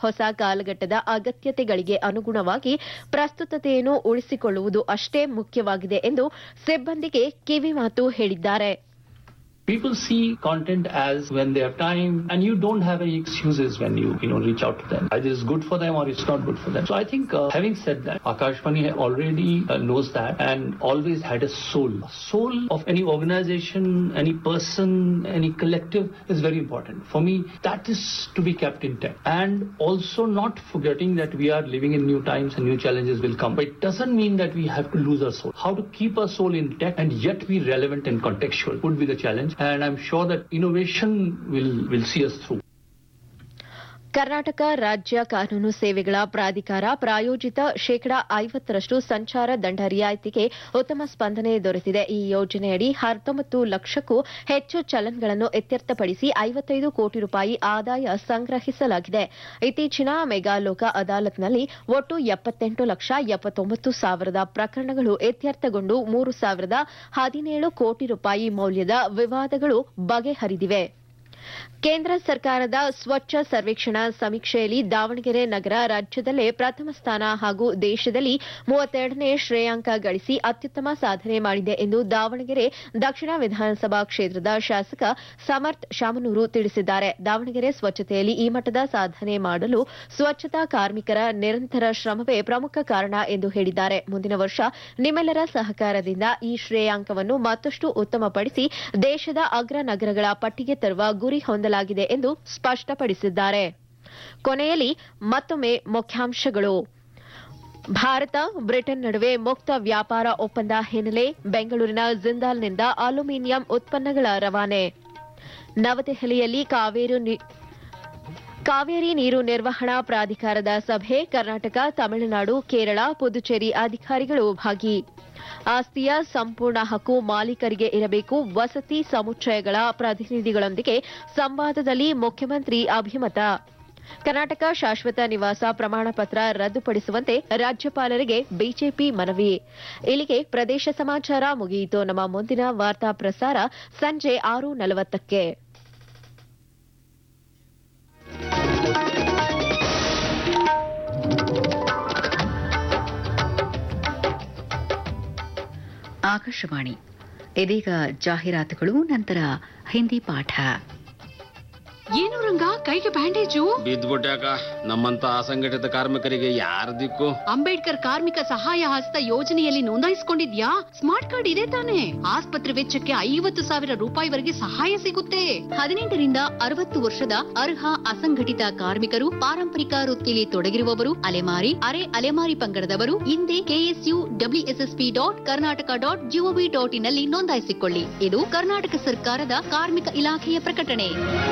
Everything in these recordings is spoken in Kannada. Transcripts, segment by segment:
ಹೊಸ ಕಾಲಘಟ್ಟದ ಅಗತ್ಯತೆಗಳಿಗೆ ಅನುಗುಣವಾಗಿ ಪ್ರಸ್ತುತತೆಯನ್ನು ಉಳಿಸಿಕೊಳ್ಳುವುದು ಅಷ್ಟೇ ಮುಖ್ಯವಾಗಿದೆ ಎಂದು ಸಿಬ್ಬಂದಿಗೆ ಕಿವಿಮಾತು ಹೇಳಿದ್ದಾರೆ People see content as when they have time, and you don't have any excuses when you you know reach out to them. Either it's good for them or it's not good for them. So I think, uh, having said that, Akashvani already uh, knows that and always had a soul. Soul of any organization, any person, any collective is very important. For me, that is to be kept intact, and also not forgetting that we are living in new times and new challenges will come. But it doesn't mean that we have to lose our soul. How to keep our soul intact and yet be relevant and contextual would be the challenge. And I'm sure that innovation will, will see us through. Karnataka ರಾಜ್ಯ ಕಾನೂನು ಸೇವೆಗಳ ಪ್ರಾಧಿಕಾರ ಪ್ರಾಯೋಜಿತ ಶೇಕಡಾ ಐವತ್ತರಷ್ಟು ಸಂಚಾರ ದಂಡ ರಿಯಾಯಿತಿಗೆ ಉತ್ತಮ ಸ್ಪಂದನೆ ದೊರೆತಿದೆ ಈ ಯೋಜನೆಯಡಿ ಹತ್ತೊಂಬತ್ತು ಲಕ್ಷಕ್ಕೂ ಹೆಚ್ಚು ಚಲನ್ಗಳನ್ನು ಇತ್ಯರ್ಥಪಡಿಸಿ ಐವತ್ತೈದು ಕೋಟಿ ರೂಪಾಯಿ ಆದಾಯ ಸಂಗ್ರಹಿಸಲಾಗಿದೆ ಇತ್ತೀಚಿನ ಮೆಗಾ ಲೋಕ ಅದಾಲತ್ನಲ್ಲಿ ಒಟ್ಟು ಎಪ್ಪತ್ತೆಂಟು ಲಕ್ಷ ಎಪ್ಪತ್ತೊಂಬತ್ತು ಸಾವಿರದ ಪ್ರಕರಣಗಳು ಇತ್ಯರ್ಥಗೊಂಡು ಮೂರು ಸಾವಿರದ ಹದಿನೇಳು ಕೋಟಿ ರೂಪಾಯಿ ಮೌಲ್ಯದ ವಿವಾದಗಳು ಬಗೆಹರಿದಿವೆ ಕೇಂದ್ರ ಸರ್ಕಾರದ ಸ್ವಚ್ಛ ಸರ್ವೇಕ್ಷಣಾ ಸಮೀಕ್ಷೆಯಲ್ಲಿ ದಾವಣಗೆರೆ ನಗರ ರಾಜ್ಯದಲ್ಲೇ ಪ್ರಥಮ ಸ್ಥಾನ ಹಾಗೂ ದೇಶದಲ್ಲಿ ಮೂವತ್ತೆರಡನೇ ಶ್ರೇಯಾಂಕ ಗಳಿಸಿ ಅತ್ಯುತ್ತಮ ಸಾಧನೆ ಮಾಡಿದೆ ಎಂದು ದಾವಣಗೆರೆ ದಕ್ಷಿಣ ವಿಧಾನಸಭಾ ಕ್ಷೇತ್ರದ ಶಾಸಕ ಸಮರ್ಥ್ ಶಾಮನೂರು ತಿಳಿಸಿದ್ದಾರೆ ದಾವಣಗೆರೆ ಸ್ವಚ್ಛತೆಯಲ್ಲಿ ಈ ಮಟ್ಟದ ಸಾಧನೆ ಮಾಡಲು ಸ್ವಚ್ಛತಾ ಕಾರ್ಮಿಕರ ನಿರಂತರ ಶ್ರಮವೇ ಪ್ರಮುಖ ಕಾರಣ ಎಂದು ಹೇಳಿದ್ದಾರೆ ಮುಂದಿನ ವರ್ಷ ನಿಮ್ಮೆಲ್ಲರ ಸಹಕಾರದಿಂದ ಈ ಶ್ರೇಯಾಂಕವನ್ನು ಮತ್ತಷ್ಟು ಉತ್ತಮಪಡಿಸಿ ದೇಶದ ಅಗ್ರ ನಗರಗಳ ಪಟ್ಟಿಗೆ ತರುವ ಗುರಿ ಹೊಂದಲಾಗಿದೆ ಎಂದು ಸ್ಪಷ್ಟಪಡಿಸಿದ್ದಾರೆ ಕೊನೆಯಲ್ಲಿ ಮತ್ತೊಮ್ಮೆ ಮುಖ್ಯಾಂಶಗಳು ಭಾರತ ಬ್ರಿಟನ್ ನಡುವೆ ಮುಕ್ತ ವ್ಯಾಪಾರ ಒಪ್ಪಂದ ಹಿನ್ನೆಲೆ ಬೆಂಗಳೂರಿನ ಜಿಂದಾಲ್ನಿಂದ ಅಲ್ಯೂಮಿನಿಯಂ ಉತ್ಪನ್ನಗಳ ರವಾನೆ ನವದೆಹಲಿಯಲ್ಲಿ ಕಾವೇರಿ ನೀ- ಕಾವೇರಿ ನೀರು ನಿರ್ವಹಣಾ ಪ್ರಾಧಿಕಾರದ ಸಭೆ ಕರ್ನಾಟಕ ತಮಿಳುನಾಡು ಕೇರಳ ಪುದುಚೇರಿ ಅಧಿಕಾರಿಗಳು ಭಾಗಿ ಆಸ್ತಿಯ ಸಂಪೂರ್ಣ ಹಕ್ಕು ಮಾಲೀಕರಿಗೆ ಇರಬೇಕು ವಸತಿ ಸಮುಚ್ಚಯಗಳ ಪ್ರತಿನಿಧಿಗಳೊಂದಿಗೆ ಸಂವಾದದಲ್ಲಿ ಮುಖ್ಯಮಂತ್ರಿ ಅಭಿಮತ ಕರ್ನಾಟಕ ಶಾಶ್ವತ ನಿವಾಸ ಪ್ರಮಾಣ ಪತ್ರ ರದ್ದುಪಡಿಸುವಂತೆ ರಾಜ್ಯಪಾಲರಿಗೆ ಬಿಜೆಪಿ ಮನವಿ ಇಲ್ಲಿಗೆ ಪ್ರದೇಶ ಸಮಾಚಾರ ಮುಗಿಯಿತು ನಮ್ಮ ಮುಂದಿನ ವಾರ್ತಾ ಪ್ರಸಾರ ಸಂಜೆ ಆರು ನಲವತ್ತಕ್ಕೆ ಆಕಾಶವಾಣಿ ಇದೀಗ ಜಾಹೀರಾತುಗಳು ನಂತರ ಹಿಂದಿ ಪಾಠ ಏನು ರಂಗ ಕೈಗೆ ಬ್ಯಾಂಡೇಜು ಬಿದ್ದ್ಬಿಟ್ಯಾಕ ನಮ್ಮಂತ ಅಸಂಘಟಿತ ಕಾರ್ಮಿಕರಿಗೆ ಯಾರ ದಿಕ್ಕು ಅಂಬೇಡ್ಕರ್ ಕಾರ್ಮಿಕ ಸಹಾಯ ಹಸ್ತ ಯೋಜನೆಯಲ್ಲಿ ನೋಂದಾಯಿಸಿಕೊಂಡಿದ್ಯಾ ಸ್ಮಾರ್ಟ್ ಕಾರ್ಡ್ ಇದೆ ತಾನೆ ಆಸ್ಪತ್ರೆ ವೆಚ್ಚಕ್ಕೆ ಐವತ್ತು ಸಾವಿರ ರೂಪಾಯಿವರೆಗೆ ಸಹಾಯ ಸಿಗುತ್ತೆ ಹದಿನೆಂಟರಿಂದ ಅರವತ್ತು ವರ್ಷದ ಅರ್ಹ ಅಸಂಘಟಿತ ಕಾರ್ಮಿಕರು ಪಾರಂಪರಿಕ ವೃತ್ತಿಯಲ್ಲಿ ತೊಡಗಿರುವವರು ಅಲೆಮಾರಿ ಅರೆ ಅಲೆಮಾರಿ ಪಂಗಡದವರು ಹಿಂದೆ KSU WSSP dot Karnataka dot GOV dot ಇನ್ನಲ್ಲಿ ನೋಂದಾಯಿಸಿಕೊಳ್ಳಿ ಇದು ಕರ್ನಾಟಕ ಸರ್ಕಾರದ ಕಾರ್ಮಿಕ ಇಲಾಖೆಯ ಪ್ರಕಟಣೆ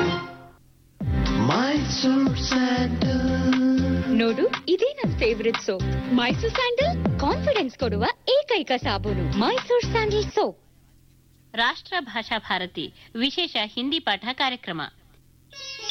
ನೋಡು ಇದೇ ನನ್ favourite soap Mysore sandal confidence ಕೊಡುವ ಏಕೈಕ ಸಾಬೂನು ಮೈಸೂರ್ ಸ್ಯಾಂಡಲ್ ಸೋಪ್ ರಾಷ್ಟ್ರ ಭಾಷಾ ಭಾರತಿ ವಿಶೇಷ ಹಿಂದಿ ಪಾಠ ಕಾರ್ಯಕ್ರಮ